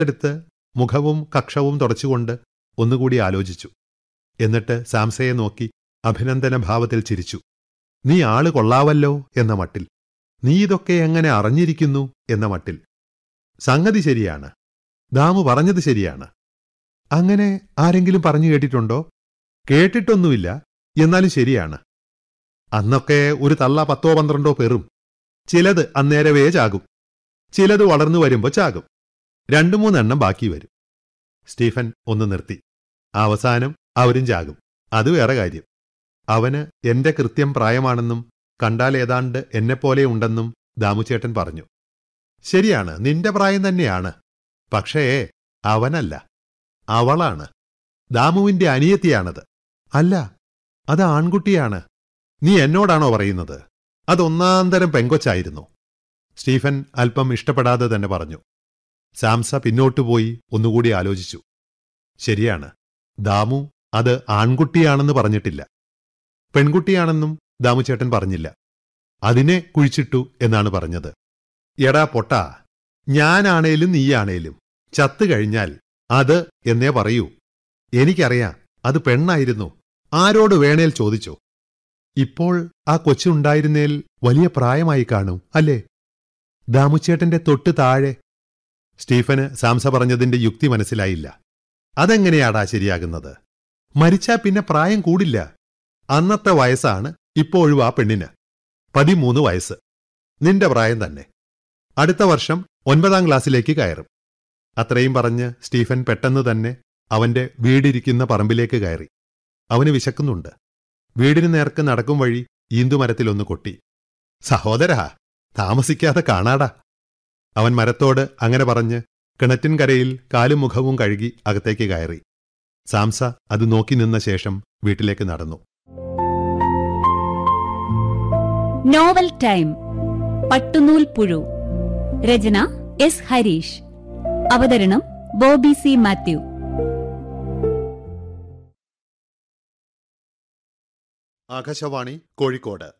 എടുത്ത് മുഖവും കക്ഷവും തുടച്ചുകൊണ്ട് ഒന്നുകൂടി ആലോചിച്ചു എന്നിട്ട് സാംസയെ നോക്കി അഭിനന്ദന ഭാവത്തിൽ ചിരിച്ചു നീ ആള് കൊള്ളാവല്ലോ എന്ന മട്ടിൽ നീ ഇതൊക്കെ എങ്ങനെ അറിഞ്ഞിരിക്കുന്നു എന്ന മട്ടിൽ സംഗതി ശരിയാണ് ദാമു പറഞ്ഞത് ശരിയാണ് അങ്ങനെ ആരെങ്കിലും പറഞ്ഞു കേട്ടിട്ടുണ്ടോ കേട്ടിട്ടൊന്നുമില്ല എന്നാലും ശരിയാണ് അന്നൊക്കെ ഒരു തള്ള പത്തോ പന്ത്രണ്ടോ പേറും ചിലത് അന്നേരവേ ചാകും ചിലത് വളർന്നു വരുമ്പോ ചാകും രണ്ടു മൂന്നെണ്ണം ബാക്കി വരും സ്റ്റീഫൻ ഒന്ന് നിർത്തി അവസാനം അവരും ചാകും അത് വേറെ കാര്യം അവന് എന്റെ കൃത്യം പ്രായമാണെന്നും കണ്ടാൽ ഏതാണ്ട് എന്നെപ്പോലെ ഉണ്ടെന്നും ദാമുചേട്ടൻ പറഞ്ഞു ശരിയാണ് നിന്റെ പ്രായം തന്നെയാണ് പക്ഷേ അവനല്ല അവളാണ് ദാമുവിന്റെ അനിയത്തിയാണത് അല്ല അത് ആൺകുട്ടിയാണ് നീ എന്നോടാണോ പറയുന്നത് അതൊന്നാന്തരം പെങ്കൊച്ചായിരുന്നു സ്റ്റീഫൻ അല്പം ഇഷ്ടപ്പെടാതെ തന്നെ പറഞ്ഞു സാംസ പിന്നോട്ടുപോയി ഒന്നുകൂടി ആലോചിച്ചു ശരിയാണ് ദാമു അത് ആൺകുട്ടിയാണെന്ന് പറഞ്ഞിട്ടില്ല പെൺകുട്ടിയാണെന്നും ദാമുചേട്ടൻ പറഞ്ഞില്ല അതിനെ കുഴിച്ചിട്ടു എന്നാണ് പറഞ്ഞത് എടാ പൊട്ടാ ഞാനാണേലും നീയാണേലും ചത്തു കഴിഞ്ഞാൽ അത് എന്നേ പറയൂ എനിക്കറിയാം അത് പെണ്ണായിരുന്നു ആരോട് വേണേൽ ചോദിച്ചോ ഇപ്പോൾ ആ കൊച്ചുണ്ടായിരുന്നേൽ വലിയ പ്രായമായി കാണും അല്ലേ ദാമുച്ചേട്ടന്റെ തൊട്ട് താഴെ സ്റ്റീഫന് സാംസ പറഞ്ഞതിന്റെ യുക്തി മനസ്സിലായില്ല അതെങ്ങനെയാടാ ശരിയാകുന്നത് മരിച്ചാ പിന്നെ പ്രായം കൂടില്ല അന്നത്തെ വയസ്സാണ് ഇപ്പോഴും ആ പെണ്ണിന് പതിമൂന്ന് വയസ്സ് നിന്റെ പ്രായം തന്നെ അടുത്ത വർഷം ഒൻപതാം ക്ലാസ്സിലേക്ക് കയറും അത്രയും പറഞ്ഞ് സ്റ്റീഫൻ പെട്ടെന്ന് തന്നെ അവന്റെ വീടിരിക്കുന്ന പറമ്പിലേക്ക് കയറി അവന് വിശക്കുന്നുണ്ട് വീടിന് നേർക്ക് നടക്കും വഴി ഈന്തുമരത്തിലൊന്ന് കൊട്ടി സഹോദരാ താമസിക്കാതെ കാണാടാ അവൻ മരത്തോട് അങ്ങനെ പറഞ്ഞ് കിണറ്റിൻകരയിൽ കാലും മുഖവും കഴുകി അകത്തേക്ക് കയറി സാംസ അത് നോക്കി നിന്ന ശേഷം വീട്ടിലേക്ക് നടന്നു നോവൽ ടൈം പട്ടുനൂൽ പുഴു രചന എസ് ഹരീഷ് അവതരണം ബോബി സി മാത്യു ആകാശവാണി കോഴിക്കോട്